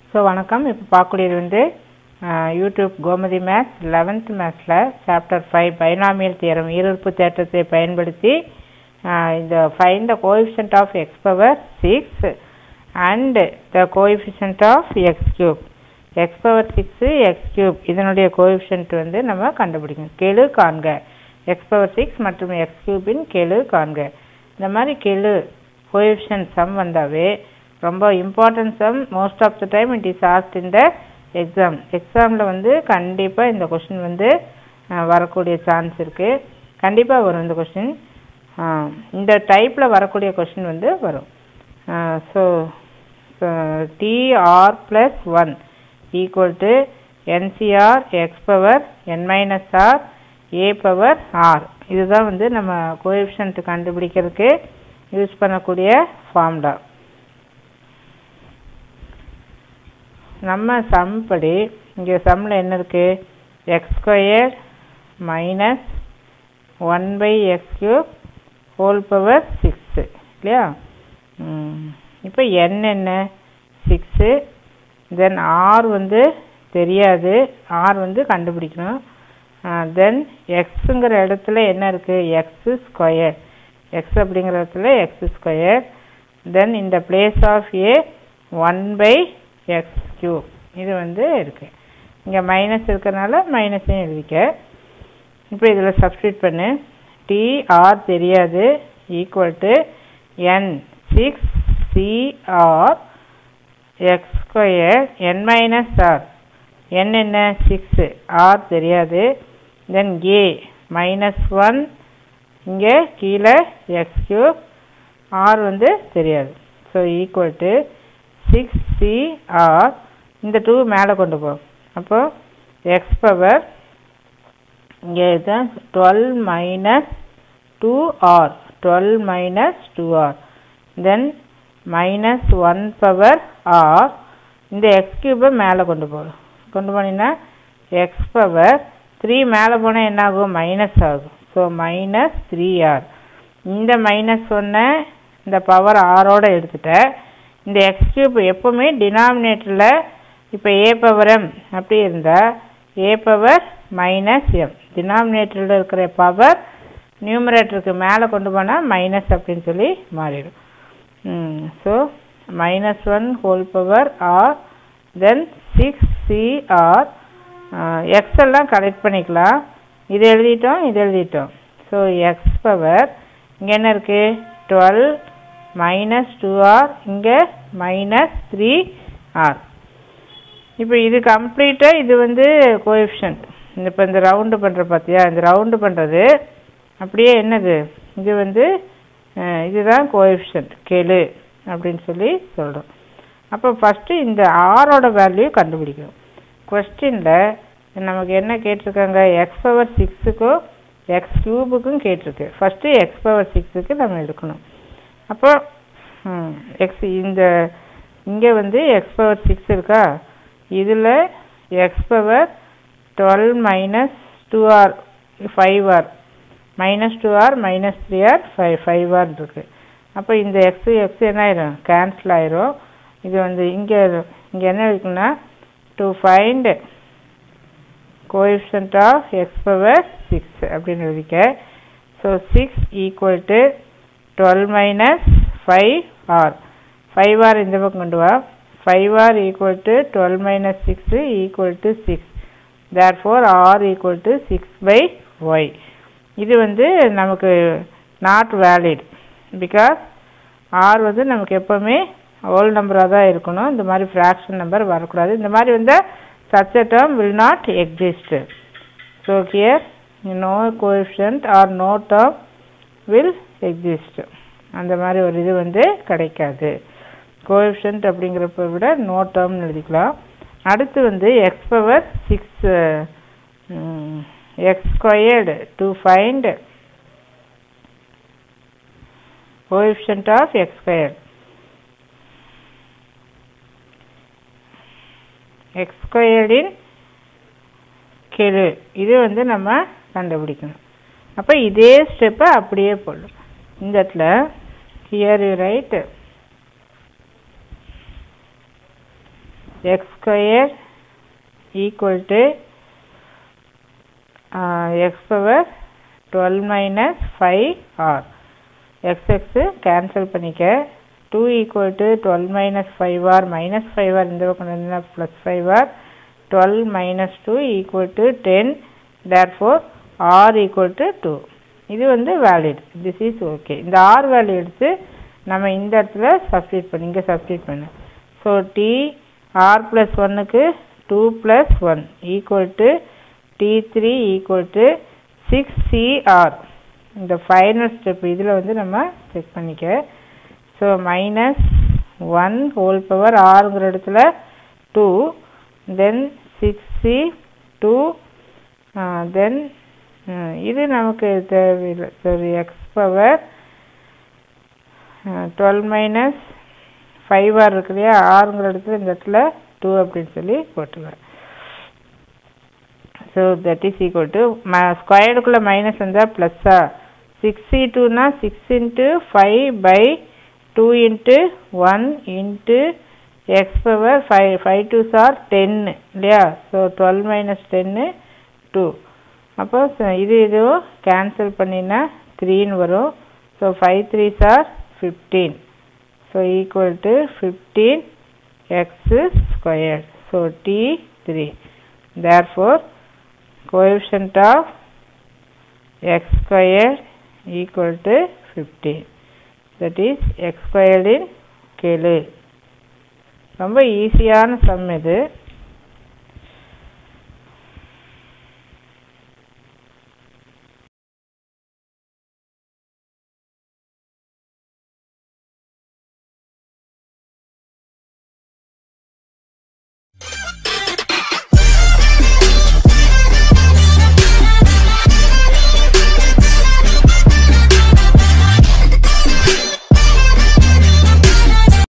So வணக்கம் இப்போ பார்க்கக்கூடியது வந்து யூடியூப் கோமதி மேத்ஸ் லெவன்த் மேத்ஸில் சாப்டர் ஃபைவ் பைனாமியல் தியரம் ஈருறுப்பு தேற்றத்தை பயன்படுத்தி ஆஹ் இந்த find the coefficient of x power six and the coefficient of x cube x power six x cube இதனுடைய கோஎஃபிஷியன்ட் வந்து நம்ம கண்டுபிடிக்கணும் கெழு காண்க எக்ஸ் பவர் சிக்ஸ் மற்றும் எக்ஸ் கியூபின் கெழு காண்க இந்த மாதிரி கெழு கோஎஃபிஷியன்ட் சம் வந்தாவே ரொம்ப important sum most of the time it is asked in the exam எக்ஸாமில் வந்து கண்டிப்பாக இந்த கொஷின் வந்து அஹ், வரக்கூடிய சான்ஸ் இருக்குது கண்டிப்பாக வரும் இந்த கொஷின் இந்த டைப்பில் வரக்கூடிய கொஷின் வந்து வரும் so T R plus one equal to N C R x power n minus r a power r இதுதான் வந்து நம்ம கோஎஃபிஷியன்ட் கண்டுபிடிக்கிறதுக்கு யூஸ் பண்ணக்கூடிய ஃபார்முலா நம்ம சம் படி இங்கே சம்மில் என்ன இருக்குது x square minus one by x cube whole power six இல்லையா இப்போ n என்ன சிக்ஸு தென் ஆர் வந்து தெரியாது ஆர் வந்து கண்டுபிடிக்கணும் தென் எக்ஸுங்கிற இடத்துல என்ன இருக்குது எக்ஸு ஸ்கொயர் எக்ஸ் அப்படிங்கிற இடத்துல எக்ஸ் ஸ்கொயர் தென் இந்த place of a one by x cube இது வந்து இருக்குது இங்கே மைனஸ் இருக்கிறனால மைனஸையும் எழுதிக்க இப்போ இதில் சப்ஸ்டியூட் பண்ணு டி ஆர் தெரியாது equal to n six C R x square n minus r n என்ன சிக்ஸு ஆர் தெரியாது தென் ஏ மைனஸ் ஒன் இங்கே கீழே எக்ஸ் கியூப் ஆர் வந்து தெரியாது so equal to six C R இந்த டூ மேலே கொண்டு போ அப்போ எக்ஸ் பவர் இங்கே இதுதான் twelve minus two r twelve minus two r then minus one power r இந்த எக்ஸ் கியூபை மேலே கொண்டு போகும் கொண்டு போனீங்கன்னா எக்ஸ் பவர் த்ரீ மேலே போனால் என்ன ஆகும் மைனஸ் ஆகும் ஸோ மைனஸ் த்ரீ ஆர் இந்த மைனஸ் ஒன்னை இந்த பவர் ஆரோட எடுத்துட்டேன் இந்த எக்ஸ் கியூப் எப்போவுமே டினாமினேட்டரில் இப்போ ஏ பவர் எம் அப்படி இருந்தால் ஏ பவர் மைனஸ் எம் டினாமினேட்டரில் இருக்கிற பவர் நியூமரேட்டருக்கு மேலே கொண்டு போனால் மைனஸ் அப்படின்னு சொல்லி மாறிடும் so minus one whole power r then six C R x எல்லாம் கலெக்ட் பண்ணிக்கலாம் இது எழுதிட்டோம் இது எழுதிட்டோம் ஸோ எக்ஸ் பவர் இங்கே என்ன இருக்குது டுவெல் மைனஸ் டூ ஆர் இங்கே மைனஸ் த்ரீ ஆர் இப்போ இது கம்ப்ளீட்டாக இது வந்து கோஎஃபிஷியன்ட் இப்போ இந்த ரவுண்டு பண்ணுற பார்த்தியா இந்த ரவுண்டு பண்ணுறது அப்படியே என்னது இது வந்து அஹ், இதுதான் கோஎஃபிஷியன்ட் கெழு அப்படின்னு சொல்லி சொல்கிறோம் அப்போ ஃபஸ்ட்டு இந்த ஆரோட வேல்யூ கண்டுபிடிக்கணும் கொஸ்டினில் நமக்கு என்ன கேட்டிருக்காங்க எக்ஸ் பவர் சிக்ஸுக்கும் எக்ஸ் கியூபுக்கும் கேட்டிருக்கு ஃபஸ்ட்டு எக்ஸ் பவர் சிக்ஸுக்கு நம்ம எடுக்கணும் அப்போ எக்ஸ் இந்த இங்கே வந்து எக்ஸ் பவர் சிக்ஸ் இருக்கா இதில் x power twelve minus two r five r minus two r minus three r five five r இருக்குது அப்போ இந்த எக்ஸு எக்ஸ் என்ன ஆயிரும் கேன்சல் ஆயிரும் இது வந்து இங்கே இங்கே என்ன இருக்குன்னா to find coefficient of x power six அப்படின்னு எழுதிக்க so six equal to twelve minus five r five r இந்த பக்கம் கொண்டு வா five r equal to twelve minus six equal to six therefore r equal to six by y இது வந்து நமக்கு not valid because R வந்து நமக்கு எப்போவுமே ஹோல் நம்பராக தான் இருக்கணும் இந்த மாதிரி ஃப்ராக்ஷன் நம்பர் வரக்கூடாது இந்த மாதிரி வந்தால் such a term will not exist. So here no coefficient or no term will exist. அந்த மாதிரி ஒரு இது வந்து கிடைக்காது கோஎஃபிஷியன்ட் அப்படிங்கிறப்ப விட நோ டேர்ம்னு எழுதிக்கலாம் அடுத்து வந்து x power six x squared to find coefficient of x square x ஸ்கொயர்டின் கெழு இது வந்து நம்ம கண்டுபிடிக்கணும் அப்போ இதே ஸ்டெப்பை அப்படியே போடணும் இந்த இடத்துல here you write x square equal to x power twelve minus five r x x cancel பண்ணிக்க two equal to twelve minus five r minus five r இந்த பக்கம் இருந்ததுன்னா plus five r twelve minus two equal to ten therefore r equal to two இது வந்து valid this is okay இந்த r value எடுத்து நம்ம இந்த இடத்துல சப்ஸ்டியூட் பண்ணி இங்கே சப்ஸ்டியூட் பண்ணு ஸோ டி ஆர் ப்ளஸ் ஒன்னுக்கு two plus one equal to T three equal to six C R இந்த ஃபைனல் ஸ்டெப் இதில் வந்து நம்ம செக் பண்ணிக்க so minus one whole power ஆறுங்கிற இடத்துல two then six C two then இது நமக்கு தேவையில்லை சரி x power twelve minus five r இருக்கு இல்லையா ஆறுங்கிற இடத்துல இந்த இடத்துல டூ அப்படின்னு சொல்லி போட்டுருவேன் so that is equal to ம ஸ்கொயர்டுக்குள்ளே மைனஸ் வந்தால் ப்ளஸ்ஸா சிக்ஸ்டி டூனா six into five by two into one into x power five five two sir டென்னு இல்லையா ஸோ டுவெல் மைனஸ் டென்னு டூ அப்போ இது இதுவும் கேன்சல் பண்ணினா த்ரீன்னு வரும் so five three sir fifteen so equal to fifteen x square so டி three therefore coefficient of x square equal to 15 that is x squared in கெழு ரொம்ப ஈஸியான சம் இது